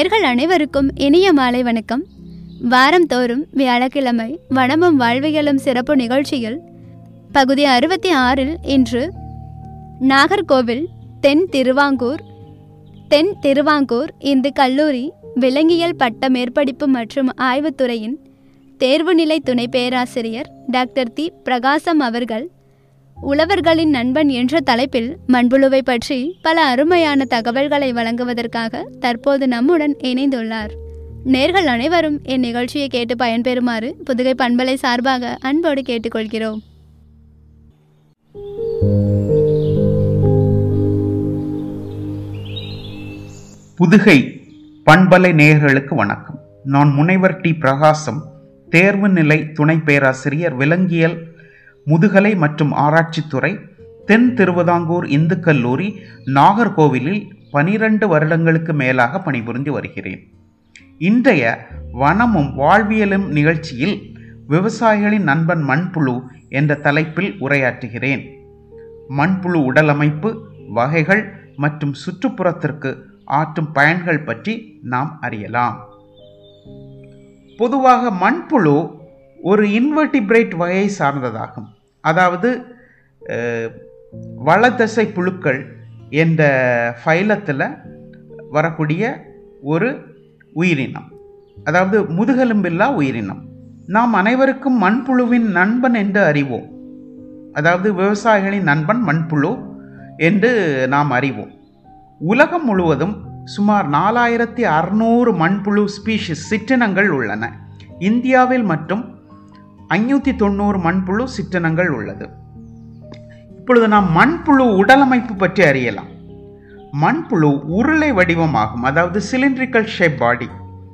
நேர்கள் அனைவருக்கும் இனிய மாலை வணக்கம் வாரந்தோறும் வியாழக்கிழமை வனமும் வாழ்வியலும் சிறப்பு நிகழ்ச்சியில் பகுதி அறுபத்தி ஆறில் இன்று நாகர்கோவில் தென் திருவாங்கூர் தென் திருவாங்கூர் இந்து கல்லூரி விலங்கியல் பட்ட மேற்படிப்பு மற்றும் ஆய்வுத்துறையின் தேர்வுநிலை துணை பேராசிரியர் டாக்டர் தி பிரகாசம் அவர்கள் உழவர்களின் நண்பன் என்ற தலைப்பில் மண்புழுவை பற்றி பல அருமையான தகவல்களை வழங்குவதற்காக தற்போது நம்முடன் இணைந்துள்ளார் நேர்கள் அனைவரும் இந்நிகழ்ச்சியை கேட்டு பயன்பெறுமாறு புதுகை பண்பலை சார்பாக அன்போடு கேட்டுக்கொள்கிறோம் புதுகை பண்பலை நேயர்களுக்கு வணக்கம் நான் முனைவர் டி பிரகாசம் தேர்வு நிலை துணை பேராசிரியர் விலங்கியல் முதுகலை மற்றும் ஆராய்ச்சித்துறை தென் திருவிதாங்கூர் இந்து கல்லூரி நாகர்கோவிலில் பனிரெண்டு வருடங்களுக்கு மேலாக பணிபுரிந்து வருகிறேன் இன்றைய வனமும் வாழ்வியலும் நிகழ்ச்சியில் விவசாயிகளின் நண்பன் மண்புழு என்ற தலைப்பில் உரையாற்றுகிறேன் மண்புழு உடலமைப்பு வகைகள் மற்றும் சுற்றுப்புறத்திற்கு ஆற்றும் பயன்கள் பற்றி நாம் அறியலாம் பொதுவாக மண்புழு ஒரு இன்வெர்டிபிரேட் வகையை சார்ந்ததாகும் அதாவது அஹ், வளதசை புழுக்கள் என்ற ஃபைலத்தில் வரக்கூடிய ஒரு உயிரினம் அதாவது முதுகெலும்பில்லா உயிரினம் நாம் அனைவருக்கும் மண்புழுவின் நண்பன் என்று அறிவோம் அதாவது விவசாயிகளின் நண்பன் மண்புழு என்று நாம் அறிவோம் உலகம் முழுவதும் சுமார் நாலாயிரத்தி அறுநூறு மண்புழு ஸ்பீஷிஸ் சிற்றினங்கள் உள்ளன இந்தியாவில் மட்டும் ஐநூற்றி தொண்ணூறு மண்புழு சிற்றினங்கள் உள்ளது இப்பொழுது நாம் மண்புழு உடலமைப்பு பற்றி அறியலாம் மண்புழு உருளை வடிவமாகும் அதாவது சிலிண்ட்ரிக்கல் ஷேப் பாடி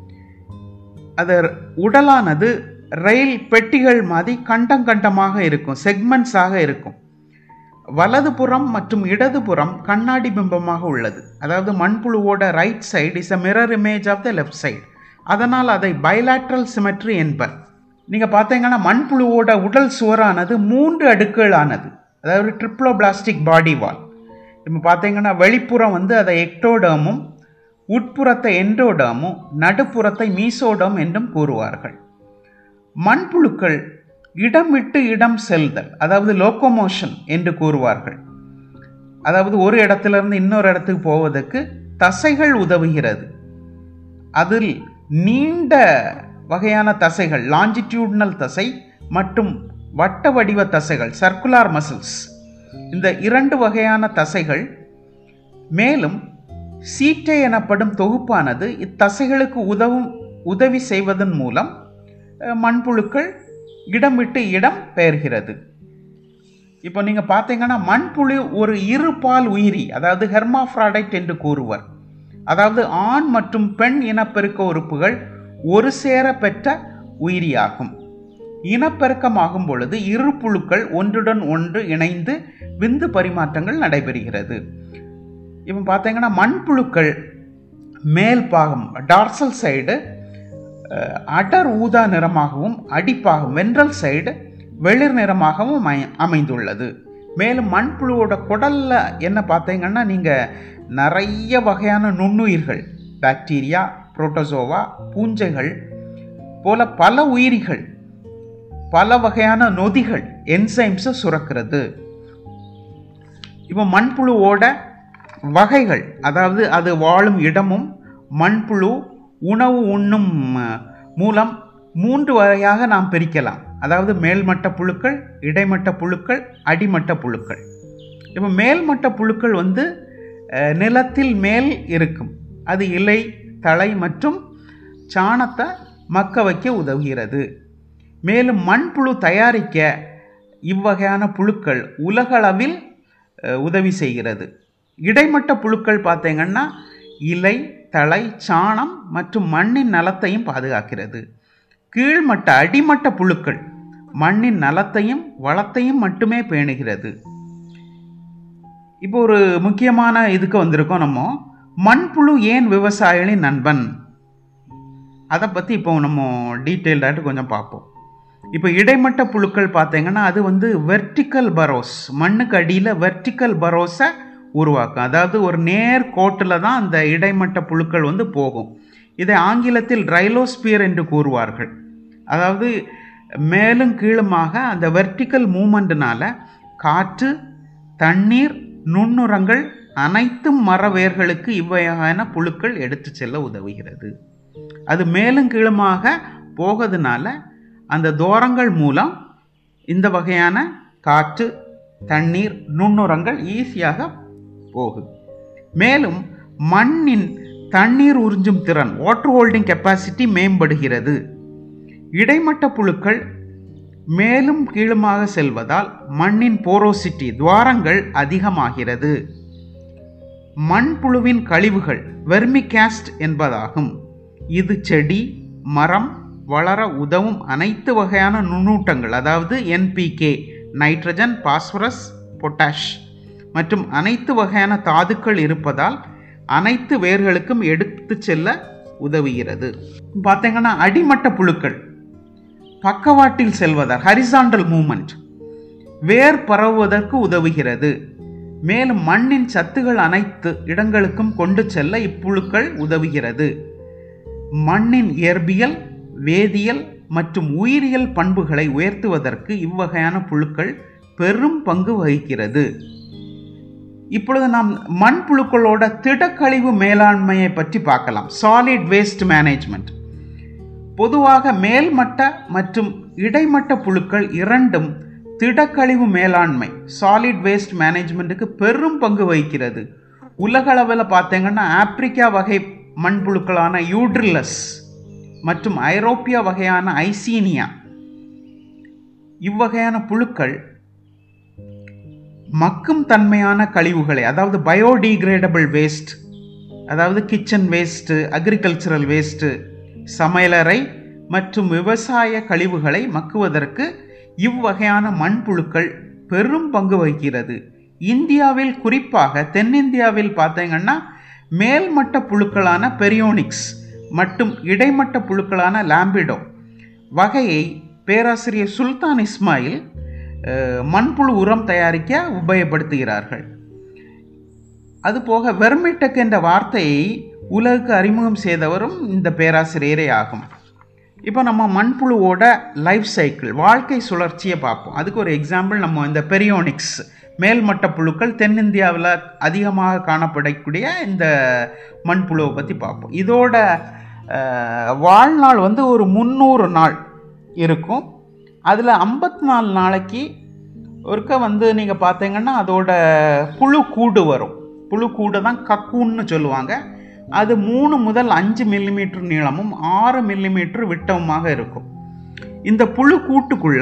அது உடலானது ரயில் பெட்டிகள் மாதிரி கண்டம் கண்டமாக இருக்கும் செக்மெண்ட்ஸாக இருக்கும் வலதுபுறம் மற்றும் இடதுபுறம் கண்ணாடி பிம்பமாக உள்ளது அதாவது மண்புழுவோட right side is a mirror image of the left side அதனால் அதை பைலாட்ரல் சிமெட்ரி என்பர் நீங்கள் பார்த்தீங்கன்னா மண்புழுவோட உடல் சுவரானது மூன்று அடுக்குகளானது அதாவது ட்ரிப்ளோபிளாஸ்டிக் பாடி வால் இப்போ பார்த்தீங்கன்னா வெளிப்புறம் வந்து அதை எக்டோடமும் உட்புறத்தை எண்டோடமும் நடுப்புறத்தை மீசோடம் என்றும் கூறுவார்கள் மண்புழுக்கள் இடம் விட்டு இடம் செல்தல் அதாவது லோக்கோமோஷன் என்று கூறுவார்கள் அதாவது ஒரு இடத்திலிருந்து இன்னொரு இடத்துக்கு போவதற்கு தசைகள் உதவுகிறது அதில் நீண்ட வகையான தசைகள் லாஞ்சிடியூட்னல் தசை மற்றும் வட்ட வடிவ தசைகள் சர்க்குலார் மசில்ஸ் இந்த இரண்டு வகையான தசைகள் மேலும் சீட்டை எனப்படும் தொகுப்பானது இத்தசைகளுக்கு உதவும் உதவி செய்வதன் மூலம் அஹ், மண்புழுக்கள் இடம் விட்டு இடம் பெயர்கிறது இப்போ நீங்கள் பார்த்தீங்கன்னா மண்புழு ஒரு இருபால் உயிரி அதாவது ஹெர்மாஃப்ராடைட் என்று கூறுவர் அதாவது ஆண் மற்றும் பெண் இனப்பெருக்க உறுப்புகள் ஒரு சேர பெற்ற உயிரியாகும் இனப்பெருக்கமாகும் பொழுது இரு புழுக்கள் ஒன்றுடன் ஒன்று இணைந்து விந்து பரிமாற்றங்கள் நடைபெறுகிறது இப்போ பார்த்தீங்கன்னா மண்புழுக்கள் மேல் பாகம் டார்சல் சைடு அஹ், அடர் ஊதா நிறமாகவும் அடிப்பாகம் வென்ட்ரல் சைடு வெளிர் நிறமாகவும் அமை அமைந்துள்ளது மேலும் மண்புழுவோட குடல்ல என்ன பார்த்தீங்கன்னா நீங்கள் நிறைய வகையான நுண்ணுயிர்கள் பாக்டீரியா புரோட்டோசோவா பூஞ்சைகள் போல பல உயிரிகள் பல வகையான நொதிகள் என்சைம்ஸை சுரக்கிறது இப்போ மண்புழுவோட வகைகள் அதாவது அது வாழும் இடமும் மண்புழு உணவு உண்ணும் அஹ், மூலம் மூன்று வகையாக நாம் பிரிக்கலாம் அதாவது மேல்மட்ட புழுக்கள் இடைமட்ட புழுக்கள் அடிமட்ட புழுக்கள் இப்போ மேல்மட்ட புழுக்கள் வந்து அஹ், நிலத்தில் மேல் இருக்கும் அது இலை தழை மற்றும் சாணத்தை மக்க வைக்க உதவுகிறது மேலும் மண்புழு தயாரிக்க இவ்வகையான புழுக்கள் உலகளவில் அஹ், உதவி செய்கிறது இடைமட்ட புழுக்கள் பார்த்தீங்கன்னா இலை தழை சாணம் மற்றும் மண்ணின் நலத்தையும் பாதுகாக்கிறது கீழ்மட்ட அடிமட்ட புழுக்கள் மண்ணின் நலத்தையும் வளத்தையும் மட்டுமே பேணுகிறது இப்போ ஒரு முக்கியமான இதுக்கு வந்திருக்கோம் நம்ம மண்புழு ஏன் விவசாயிகளின் நண்பன் அதை பற்றி இப்போ நம்ம டீட்டெயில்டாட்டு கொஞ்சம் பார்ப்போம் இப்போ இடைமட்ட புழுக்கள் பார்த்தீங்கன்னா அது வந்து வெர்டிக்கல் பரோஸ் மண்ணுக்கு அடியில் வெர்டிக்கல் பரோஸை உருவாக்கும் அதாவது ஒரு நேர் கோட்டில் தான் அந்த இடைமட்ட புழுக்கள் வந்து போகும் இதை ஆங்கிலத்தில் ரைலோஸ்பியர் என்று கூறுவார்கள் அதாவது மேலும் கீழுமாக அந்த வெர்டிக்கல் மூமெண்ட்னால காற்று தண்ணீர் நுண்ணுரங்கள் அனைத்தும் மர வேர்களுக்கு இவ்வகையான புழுக்கள் எடுத்து செல்ல உதவுகிறது அது மேலும் கீழுமாக போகிறதுனால அந்த தோரங்கள் மூலம் இந்த வகையான காற்று தண்ணீர் நுண்ணுரங்கள் ஈஸியாக போகுது மேலும் மண்ணின் தண்ணீர் உறிஞ்சும் திறன் வாட்டர் ஹோல்டிங் கெப்பாசிட்டி மேம்படுகிறது இடைமட்ட புழுக்கள் மேலும் கீழுமாக செல்வதால் மண்ணின் போரோசிட்டி துவாரங்கள் அதிகமாகிறது மண்புழுவின் கழிவுகள் வெர்மிகாஸ்ட் என்பதாகும் இது செடி மரம் வளர உதவும் அனைத்து வகையான நுண்ணூட்டங்கள் அதாவது என்பிகே நைட்ரஜன் பாஸ்பரஸ் பொட்டாஷ் மற்றும் அனைத்து வகையான தாதுக்கள் இருப்பதால் அனைத்து வேர்களுக்கும் எடுத்து செல்ல உதவுகிறது பார்த்தீங்கன்னா அடிமட்ட புழுக்கள் பக்கவாட்டில் செல்வதால் ஹரிசாண்டல் மூமெண்ட் வேர் பரவுவதற்கு உதவுகிறது மேலும் மண்ணின் சத்துகள் அனைத்து இடங்களுக்கும் கொண்டு செல்ல இப்புழுக்கள் உதவுகிறது மண்ணின் இயற்பியல் வேதியியல் மற்றும் உயிரியல் பண்புகளை உயர்த்துவதற்கு இவ்வகையான புழுக்கள் பெரும் பங்கு வகிக்கிறது இப்பொழுது நாம் மண்புழுக்களோட திடக்கழிவு மேலாண்மையை பற்றி பார்க்கலாம் சாலிட் வேஸ்ட் மேனேஜ்மெண்ட் பொதுவாக மேல்மட்ட மற்றும் இடைமட்ட புழுக்கள் இரண்டும் திடக்கழிவு மேலாண்மை சாலிட் வேஸ்ட் மேனேஜ்மெண்ட்டுக்கு பெரும் பங்கு வகிக்கிறது உலகளவில் பார்த்தீங்கன்னா ஆப்பிரிக்கா வகை மண்புழுக்களான யூட்ரிலஸ் மற்றும் ஐரோப்பிய வகையான ஐசீனியா இவ்வகையான புழுக்கள் மக்கும் தன்மையான கழிவுகளை அதாவது பயோடிகிரேடபிள் வேஸ்ட் அதாவது கிச்சன் வேஸ்ட்டு அக்ரிகல்ச்சரல் வேஸ்ட்டு சமையலறை மற்றும் விவசாய கழிவுகளை மக்குவதற்கு இவ்வகையான மண்புழுக்கள் பெரும் பங்கு வகிக்கிறது இந்தியாவில் குறிப்பாக தென்னிந்தியாவில் பார்த்தீங்கன்னா மேல்மட்ட புழுக்களான பெரியோனிக்ஸ் மற்றும் இடைமட்ட புழுக்களான லாம்பிடோ வகையை பேராசிரியர் சுல்தான் இஸ்மாயில் மண்புழு உரம் தயாரிக்க உபயோகப்படுத்துகிறார்கள் அதுபோக வெர்மிடெக் என்ற வார்த்தையை உலகுக்கு அறிமுகம் செய்தவரும் இந்த பேராசிரியரே ஆகும் இப்போ நம்ம மண்புழுவோட லைஃப் சைக்கிள் வாழ்க்கை சுழற்சியை பார்ப்போம் அதுக்கு ஒரு எக்ஸாம்பிள் நம்ம இந்த பெரியோனிக்ஸ் மேல்மட்ட புழுக்கள் தென்னிந்தியாவில் அதிகமாக காணப்படக்கூடிய இந்த மண்புழுவை பற்றி பார்ப்போம் இதோட வாழ்நாள் வந்து ஒரு முந்நூறு நாள் இருக்கும் அதில் ஐம்பத்தி நாலு நாளைக்கு ஒருக்க வந்து நீங்கள் பார்த்தீங்கன்னா அதோட புழு கூடு வரும் புழு கூடு தான் கக்கூன்னு சொல்லுவாங்க அது மூணு முதல் அஞ்சு மில்லிமீட்டர் நீளமும் ஆறு மில்லிமீட்டர் விட்டமுமாக இருக்கும் இந்த புழு கூட்டுக்குள்ள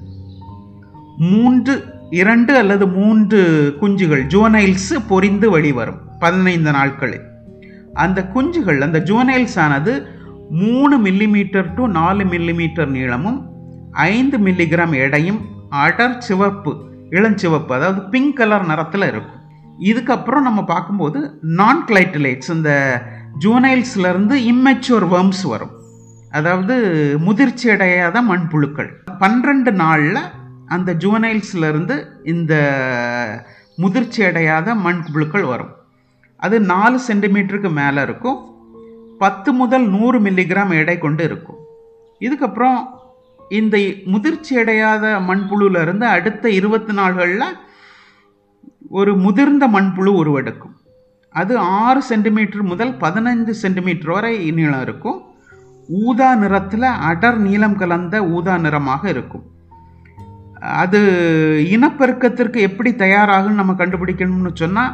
மூன்று இரண்டு அல்லது மூன்று குஞ்சுகள் ஜுவனைல்ஸ் பொரிந்து வெளிவரும் பதினைந்து நாட்களில் அந்த குஞ்சுகள் அந்த ஜுவனைல்ஸ் ஆனது மூணு மில்லிமீட்டர் டு நாலு மில்லிமீட்டர் நீளமும் ஐந்து மில்லிகிராம் எடையும் அடர் சிவப்பு இளஞ்சிவப்பு அதாவது பிங்க் கலர் நிறத்தில் இருக்கும் இதுக்கப்புறம் நம்ம பார்க்கும்போது நான் கிளைட்டலேட்ஸ் இந்த ஜூனைல்ஸ்லேருந்து இம்மெச்சூர் வர்ம்ஸ் வரும் அதாவது முதிர்ச்சி அடையாத மண்புழுக்கள் பன்னிரெண்டு நாளில் அந்த ஜூனைல்ஸ்லேருந்து இந்த முதிர்ச்சி அடையாத மண்புழுக்கள் வரும் அது நாலு சென்டிமீட்டருக்கு மேலே இருக்கும் பத்து முதல் நூறு மில்லிகிராம் எடை கொண்டு இருக்கும் இதுக்கப்புறம் இந்த முதிர்ச்சி அடையாத மண்புழுவிலிருந்து அடுத்த இருபத்தி நாள்களில் ஒரு முதிர்ந்த மண்புழு உருவெடுக்கும் அது ஆறு சென்டிமீட்டர் முதல் பதினைந்து சென்டிமீட்டர் வரை நீளம் இருக்கும் ஊதா நிறத்தில் அடர் நீளம் கலந்த ஊதா நிறமாக இருக்கும் அது இனப்பெருக்கத்திற்கு எப்படி தயாராகுன்னு நம்ம கண்டுபிடிக்கணும்னு சொன்னால்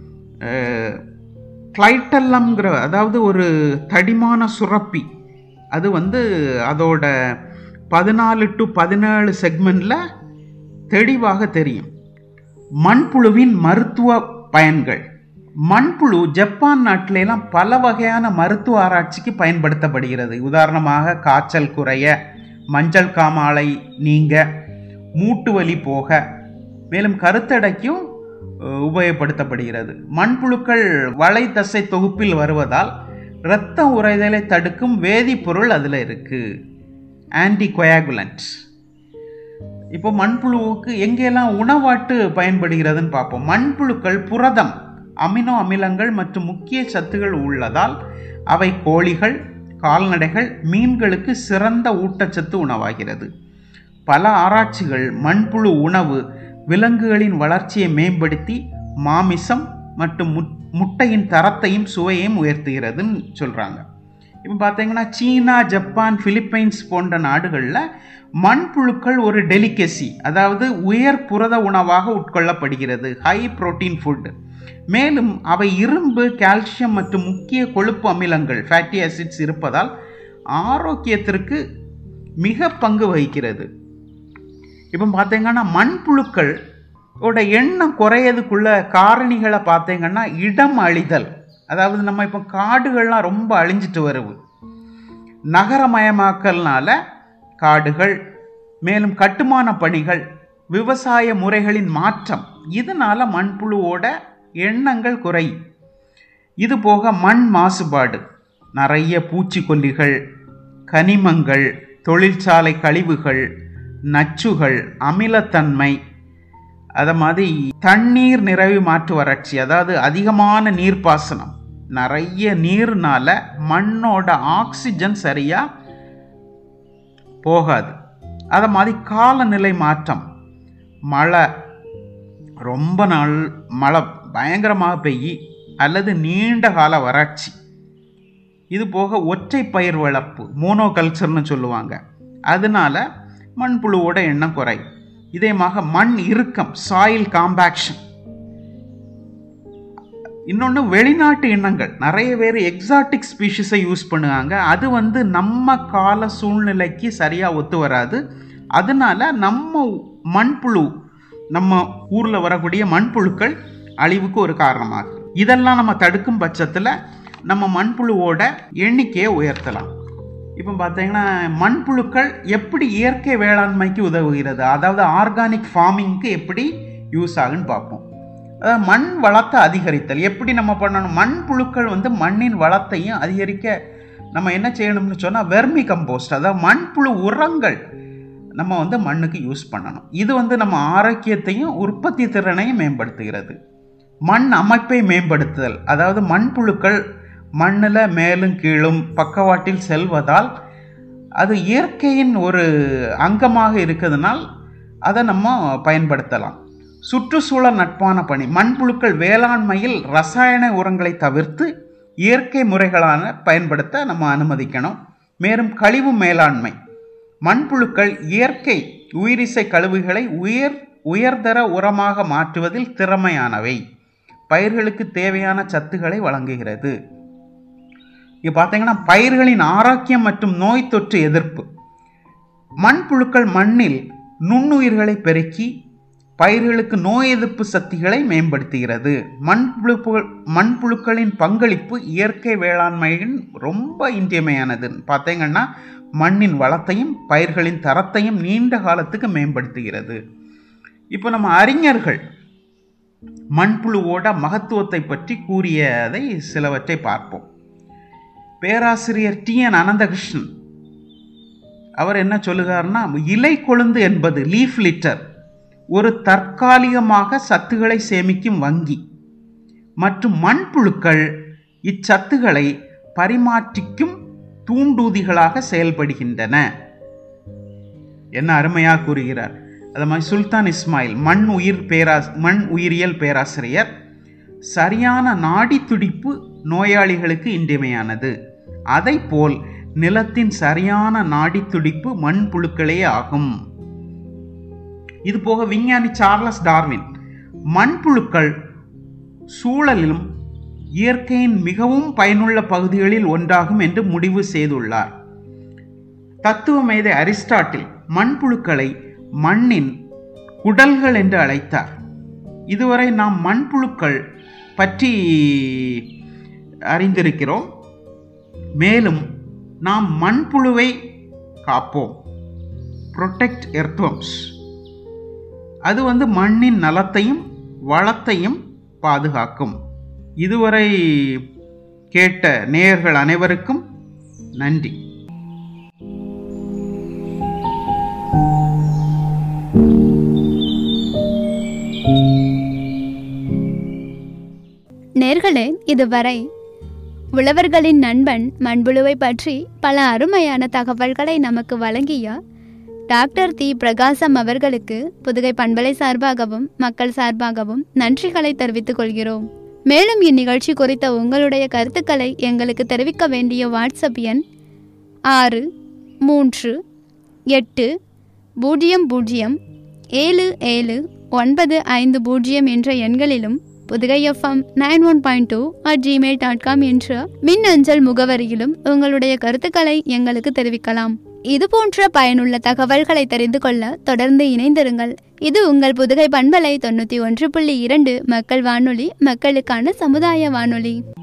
கிளைட்டல்லம்ங்கிற அதாவது ஒரு தடிமான சுரப்பி அது வந்து அதோட பதினாலு டு பதினேழு செக்மெண்ட்டில் தெளிவாக தெரியும் மண்புழுவின் மருத்துவ பயன்கள் மண்புழு ஜப்பான் நாட்டிலெல்லாம் பல வகையான மருத்துவ ஆராய்ச்சிக்கு பயன்படுத்தப்படுகிறது உதாரணமாக காய்ச்சல் குறைய மஞ்சள் காமாலை நீங்க மூட்டு வலி போக மேலும் கருத்தடைக்கும் உபயோகப்படுத்தப்படுகிறது மண்புழுக்கள் வலை தசை தொகுப்பில் வருவதால் இரத்த உறைதலை தடுக்கும் வேதிப்பொருள் அதில் இருக்குது ஆன்டி கொயாகுலண்ட் இப்போ மண்புழுவுக்கு எங்கெல்லாம் உணவாட்டு பயன்படுகிறதுன்னு பார்ப்போம் மண்புழுக்கள் புரதம் அமினோ அமிலங்கள் மற்றும் முக்கிய சத்துகள் உள்ளதால் அவை கோழிகள் கால்நடைகள் மீன்களுக்கு சிறந்த ஊட்டச்சத்து உணவாகிறது பல ஆராய்ச்சிகள் மண்புழு உணவு விலங்குகளின் வளர்ச்சியை மேம்படுத்தி மாமிசம் மற்றும் முட்- முட்டையின் தரத்தையும் சுவையையும் உயர்த்துகிறதுன்னு சொல்கிறாங்க இப்போ பார்த்தீங்கன்னா சீனா ஜப்பான் பிலிப்பைன்ஸ் போன்ற நாடுகளில் மண்புழுக்கள் ஒரு டெலிகசி அதாவது உயர் புரத உணவாக உட்கொள்ளப்படுகிறது ஹை புரோட்டீன் ஃபுட் மேலும் அவை இரும்பு கால்சியம் மற்றும் முக்கிய கொழுப்பு அமிலங்கள் ஃபேட்டி ஆசிட்ஸ் இருப்பதால் ஆரோக்கியத்திற்கு மிக பங்கு வகிக்கிறது இப்போ பார்த்தீங்கன்னா மண்புழுக்கள் ஓட எண்ணம் குறையதுக்குள்ள காரணிகளை பார்த்தீங்கன்னா இடம் அழிதல் அதாவது நம்ம இப்போ காடுகள்லாம் ரொம்ப அழிஞ்சிட்டு வருது நகரமயமாக்கல்னால காடுகள் மேலும் கட்டுமான பணிகள் விவசாய முறைகளின் மாற்றம் இதனால மண்புழுவோட எண்ணங்கள் குறையும் இது போக மண் மாசுபாடு நிறைய பூச்சிக்கொல்லிகள் கனிமங்கள் தொழிற்சாலை கழிவுகள் நச்சுகள் அமிலத்தன்மை அதை மாதிரி தண்ணீர் நிறைவு மாற்று வறட்சி அதாவது அதிகமான நீர்ப்பாசனம் நிறைய நீர்னால மண்ணோட ஆக்சிஜன் சரியா போகாது அதை மாதிரி காலநிலை மாற்றம் மழை ரொம்ப நாள் மழை பயங்கரமாக பெய்யி அல்லது நீண்ட கால வறட்சி இது போக ஒற்றை பயிர் வளர்ப்பு மோனோகல்ச்சர்னு சொல்லுவாங்க அதனால மண்புழுவோட எண்ணம் குறையும் இதேமாக மண் இறுக்கம் சாயில் காம்பாக்ஷன் இன்னொன்று வெளிநாட்டு எண்ணங்கள் நிறைய பேர் எக்ஸாட்டிக் ஸ்பீஷிஸை யூஸ் பண்ணுவாங்க அது வந்து நம்ம கால சூழ்நிலைக்கு சரியாக ஒத்து வராது அதனால நம்ம மண்புழு நம்ம ஊரில் வரக்கூடிய மண்புழுக்கள் அழிவுக்கு ஒரு காரணமாகும் இதெல்லாம் நம்ம தடுக்கும் பட்சத்தில் நம்ம மண்புழுவோட எண்ணிக்கையை உயர்த்தலாம் இப்போ பார்த்தீங்கன்னா மண்புழுக்கள் எப்படி இயற்கை வேளாண்மைக்கு உதவுகிறது அதாவது ஆர்கானிக் ஃபார்மிங்க்கு எப்படி யூஸ் ஆகுன்னு பார்ப்போம் அதாவது மண் வளத்தை அதிகரித்தல் எப்படி நம்ம பண்ணணும் மண்புழுக்கள் வந்து மண்ணின் வளத்தையும் அதிகரிக்க நம்ம என்ன செய்யணும்னு சொன்னால் வெர்மி கம்போஸ்ட் அதாவது மண்புழு உரங்கள் நம்ம வந்து மண்ணுக்கு யூஸ் பண்ணணும் இது வந்து நம்ம ஆரோக்கியத்தையும் உற்பத்தி திறனையும் மேம்படுத்துகிறது மண் அமைப்பை மேம்படுத்துதல் அதாவது மண்புழுக்கள் மண்ணில் மேலும் கீழும் பக்கவாட்டில் செல்வதால் அது இயற்கையின் ஒரு அங்கமாக இருக்கிறதுனால் அதை நம்ம பயன்படுத்தலாம் சுற்றுச்சூழல் நட்பான பணி மண்புழுக்கள் வேளாண்மையில் ரசாயன உரங்களை தவிர்த்து இயற்கை முறைகளான பயன்படுத்த நம்ம அனுமதிக்கணும் மேலும் கழிவு மேலாண்மை மண்புழுக்கள் இயற்கை உயிரிசை கழிவுகளை உயர் உயர்தர உரமாக மாற்றுவதில் திறமையானவை பயிர்களுக்கு தேவையான சத்துக்களை வழங்குகிறது இங்கே பார்த்தீங்கன்னா பயிர்களின் ஆரோக்கியம் மற்றும் நோய் தொற்று எதிர்ப்பு மண்புழுக்கள் மண்ணில் நுண்ணுயிர்களை பெருக்கி பயிர்களுக்கு நோய் எதிர்ப்பு சக்திகளை மேம்படுத்துகிறது மண்புழு மண்புழுக்களின் பங்களிப்பு இயற்கை வேளாண்மையின் ரொம்ப இன்றியமையானது பார்த்தீங்கன்னா மண்ணின் வளத்தையும் பயிர்களின் தரத்தையும் நீண்ட காலத்துக்கு மேம்படுத்துகிறது இப்போ நம்ம அறிஞர்கள் மண்புழுவோட மகத்துவத்தை பற்றி கூறியதை சிலவற்றை பார்ப்போம் பேராசிரியர் டி என் அனந்தகிருஷ்ணன் அவர் என்ன சொல்லுகிறார்னா இலை கொழுந்து என்பது லீஃப் லிட்டர் ஒரு தற்காலிகமாக சத்துக்களை சேமிக்கும் வங்கி மற்றும் மண்புழுக்கள் இச்சத்துக்களை பரிமாற்றிக்கும் தூண்டூதிகளாக செயல்படுகின்றன என்ன அருமையாக கூறுகிறார் அது மாதிரி சுல்தான் இஸ்மாயில் மண் உயிர் பேரா மண் உயிரியல் பேராசிரியர் சரியான நாடி துடிப்பு நோயாளிகளுக்கு இன்றியமையானது அதை போல் நிலத்தின் சரியான நாடி துடிப்பு மண்புழுக்களே ஆகும் இது போக விஞ்ஞானி சார்லஸ் டார்வின் மண்புழுக்கள் சூழலிலும் இயற்கையின் மிகவும் பயனுள்ள பகுதிகளில் ஒன்றாகும் என்று முடிவு செய்துள்ளார் தத்துவ மேதை அரிஸ்டாட்டில் மண்புழுக்களை மண்ணின் குடல்கள் என்று அழைத்தார் இதுவரை நாம் மண்புழுக்கள் பற்றி அறிந்திருக்கிறோம் மேலும் நாம் மண்புழுவை காப்போம் ப்ரொடெக்ட் எர்த்வம்ஸ் அது வந்து மண்ணின் நலத்தையும் வளத்தையும் பாதுகாக்கும் இதுவரை கேட்ட நேயர்கள் அனைவருக்கும் நன்றி நேர்களே இதுவரை உழவர்களின் நண்பன் மண்புழுவை பற்றி பல அருமையான தகவல்களை நமக்கு வழங்கிய டாக்டர் தி பிரகாசம் அவர்களுக்கு புதுகை பண்பலை சார்பாகவும் மக்கள் சார்பாகவும் நன்றிகளை தெரிவித்துக் கொள்கிறோம் மேலும் இந்நிகழ்ச்சி குறித்த உங்களுடைய கருத்துக்களை எங்களுக்கு தெரிவிக்க வேண்டிய வாட்ஸ்அப் எண் ஆறு மூன்று எட்டு பூஜ்ஜியம் பூஜ்ஜியம் ஏழு ஏழு ஒன்பது ஐந்து பூஜ்ஜியம் என்ற எண்களிலும் Pudugai FM nine one point two at Gmail dot com என்ற மின் அஞ்சல் முகவரியிலும் உங்களுடைய கருத்துக்களை எங்களுக்கு தெரிவிக்கலாம் இது போன்ற பயனுள்ள தகவல்களை தெரிந்து கொள்ள தொடர்ந்து இணைந்திருங்கள் இது உங்கள் புதுகை பண்பலை தொண்ணூற்றி ஒன்று புள்ளி இரண்டு மக்கள் வானொலி மக்களுக்கான சமுதாய வானொலி